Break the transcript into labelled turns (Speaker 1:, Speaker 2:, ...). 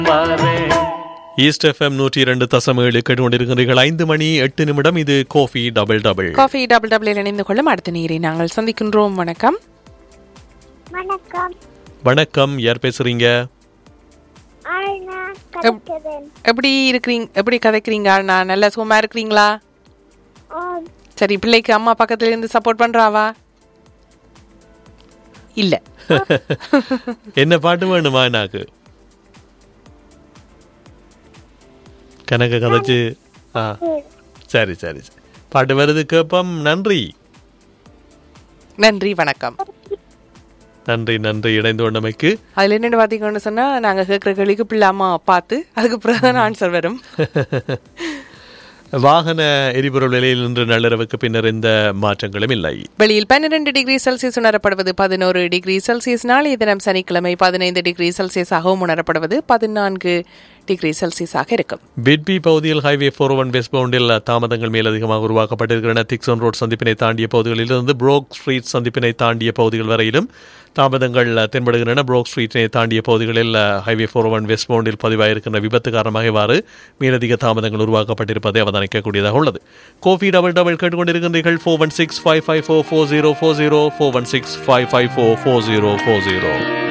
Speaker 1: வாரேன்
Speaker 2: east FM நூற்றி இரண்டு தசம் ஏழு கேட்டுக்கொண்டிருக்கிறீர்கள் ஐந்து மணி எட்டு நிமிடம் இது coffee double double
Speaker 3: coffee double double இணைந்து கொள்ளும் அடுத்த நீரை நாங்கள் சந்திக்கின்றோம் வணக்கம்
Speaker 4: வணக்கம்
Speaker 2: வணக்கம் யார் பேசுறீங்க
Speaker 4: ஆழ்னா கலைக்கிறேன்
Speaker 3: எப்படி இருக்கிறீங்க எப்படி கதைக்கிறீங்க நான் நல்ல சுகமா இருக்கிறீங்களா
Speaker 4: ஓம்
Speaker 3: சரி பிள்ளைக்கு அம்மா பக்கத்துல இருந்து சப்போர்ட் பண்றாவா இல்ல
Speaker 2: என்ன பாட்டு வேணுமா எனக்கு கணக்கு கதைச்சு ஆ சரி சரி சரி பாட்டு வருது கேப்பம் நன்றி
Speaker 3: நன்றி வணக்கம்
Speaker 2: நன்றி நன்றி இணைந்து கொண்டமைக்கு
Speaker 3: அதுல என்னென்னு பாத்தீங்கன்னு சொன்னா நாங்க கேட்கிற கேள்விக்கு பிள்ளை அம்மா பார்த்து அதுக்கு பிறகு ஆன்சர் வரும்
Speaker 2: வாகன எரிபொருள் விலையில் இன்று நள்ளிரவுக்கு பின்னர் எந்த மாற்றங்களும் இல்லை
Speaker 3: வெளியில் பன்னிரண்டு டிகிரி செல்சியஸ் உணரப்படுவது பதினோரு டிகிரி செல்சியஸ் நாளைய தினம் சனிக்கிழமை பதினைந்து டிகிரி செல்சியஸாகவும் உணரப்படுவது பதினான்கு டிகிரி செல்சியஸாக இருக்கும்
Speaker 2: பிட்பி பகுதியில் ஹைவே ஃபோர் ஒன் வெஸ்ட் பவுண்டில் தாமதங்கள் மேலதிகமாக உருவாக்கப்பட்டிருக்கின்றன திக்ஸோன் ரோட் சந்திப்பினை தாண்டிய பகுதிகளில் இருந்து புரோக் ஸ்ட்ரீட் சந்திப்பினை தாண்டிய பகுதிகள் வரையிலும் தாமதங்கள் தென்படுகின்றன புரோக் ஸ்ட்ரீட்டினை தாண்டிய பகுதிகளில் ஹைவே ஃபோர் ஒன் வெஸ்ட் பவுண்டில் பதிவாயிருக்கின்ற விபத்து காரணமாக இவ்வாறு மேலதிக தாமதங்கள் உருவாக்கப்பட்டிருப்பதை அவதானிக்கக்கூடியதாக உள்ளது கோஃபி டபுள் டபுள் கேட்டுக்கொண்டிருக்கின்றீர்கள் four one six five five four four zero four zero four one six five five four four zero four zero